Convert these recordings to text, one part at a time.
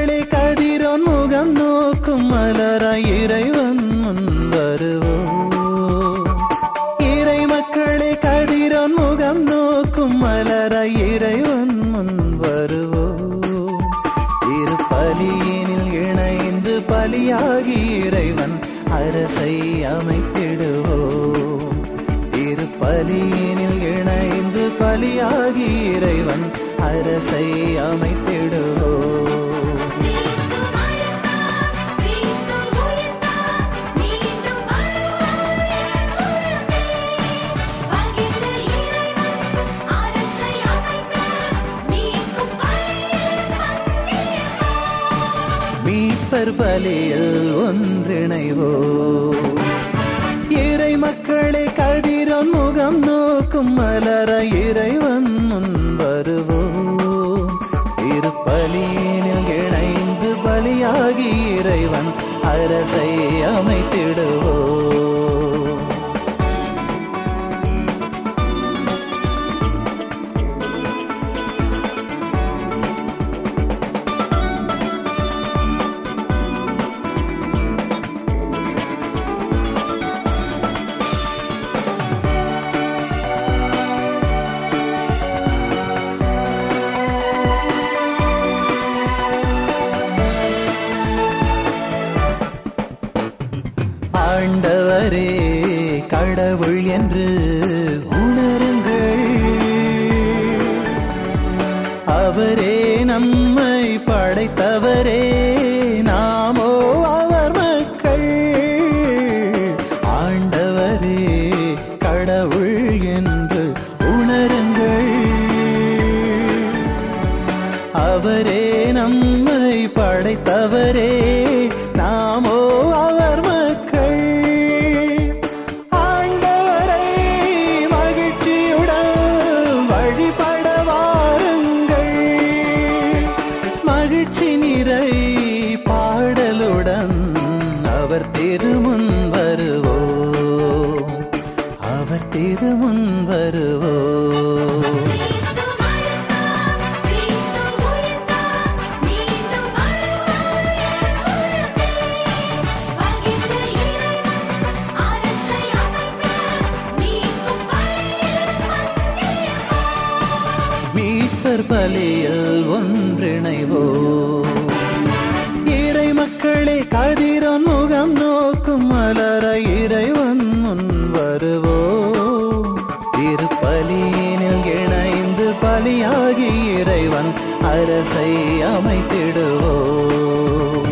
மக்களே கதிரோன் முகம் நோக்கும் மலராய் இறைவன் முன் வருவோம் இறை மக்களே கதிரோன் முகம் நோக்கும் மலராய் இறைவன் முன் வருவோம் இரு பலியினில் இணைந்து பலியாகி இறைவன் அரசை அமைத்திடுவோம் இரு பலியினில் இணைந்து பலியாகி இறைவன் அரசை அமைத்திடுவோம் கிறிஸ்து மரித்தார் கிறிஸ்து உயிர்த்தார் மீண்டும் வருவார் என் உலகே பகிர்ந்து இறைவன் அரசை அமைக்க மீட்கும் பலியில் பங்கேற்போம் மீட்பர் பலியில் ஒன்றிணைவோம் இறை மக்களே கதிரோன் முகம் நோக்கும் மலர இறைவன் முன் வருவோம் இரு பலியினில் இணைந்து பலியாகி இறைவன் அரசை அமைத்திடுவோம் ஆண்டவரே கடவுள் என்று உணருங்கள் அவரே நம்மை படைத்தவரே நாமோ அவர் மக்கள் ஆண்டவரே கடவுள் என்று உணருங்கள் அவரே நம்மை படைத்தவரே நாமோ அவர் மக்கள் ஆண்டவரை மகிழ்ச்சியுடன் வழிபட வாருங்கள் மகிழ்ச்சி நிறை பாடலுடன் அவர் திருமுன் வருவோம் அவர் திருமுன் வருவோம் கிறிஸ்து மரித்தார் கிறிஸ்து உயிர்த்தார் மீண்டும் வருவார் என் உலகே பகிர்ந்து இறைவன் அரசை அமைக்க மீட்கும் பலியில் பங்கேற்போம் மீட்பர் பலியில் ஒன்றிணைவோம் இறை மக்களே கதிரோன் முகம் நோக்கும் மலர இறைவன் முன் வருவோம் இரு பலியினில் இணைந்து பலியாகி இறைவன் அரசை அமைத்திடுவோம்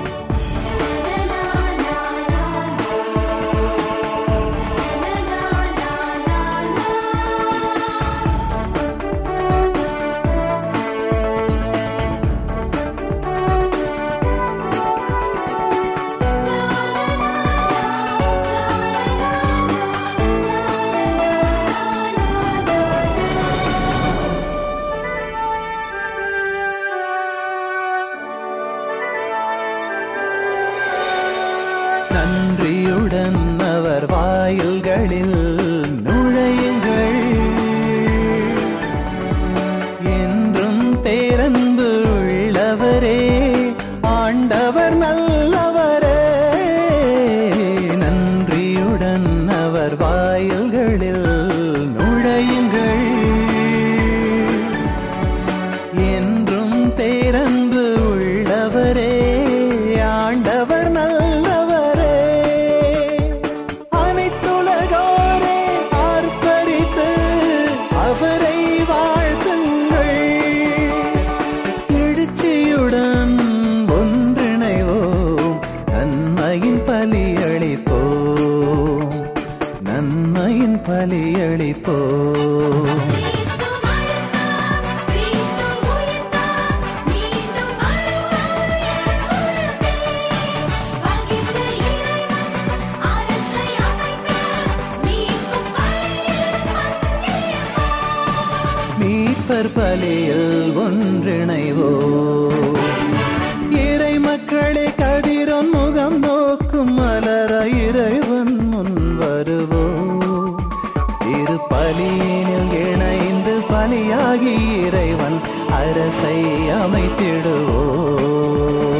நன்றியுடன் அவர் வாயில்களில் நுழையுங்கள் என்றும் பேரன்பு உள்ளவரே ஆண்டவர் நல்லவரே நன்றியுடன் அவர் வாயில்களில் நுழையுங்கள் என்றும் பேரன்பு உள்ளவரே ஆண்டவர் நல்லவரே அனைத்துலகோரே ஆர்ப்பரித்து அவரை வாழ்த்துங்கள் எழுச்சியுடன் ஒன்றிணைவோம் நன்மையின் பலியளிப்போம் நன்மையின் பலியளிப்போம் கிறிஸ்து மரித்தார் கிறிஸ்து உயிர்த்தார் மீண்டும் வருவார் என் உலகே பகிர்ந்து இறைவன் அரசை அமைக்க மீட்கும் பலியில் பங்கேற்போம் மீட்பர் பலியில் ஒன்றிணைவோம் இறை மக்களே கதிரோன் முகம் நோக்கும் மலர இறைவன் முன் வருவோம் இரு பலியினில் இணைந்து பலியாகி இறை இறைவன் அரசை அமைத்திடுவோம்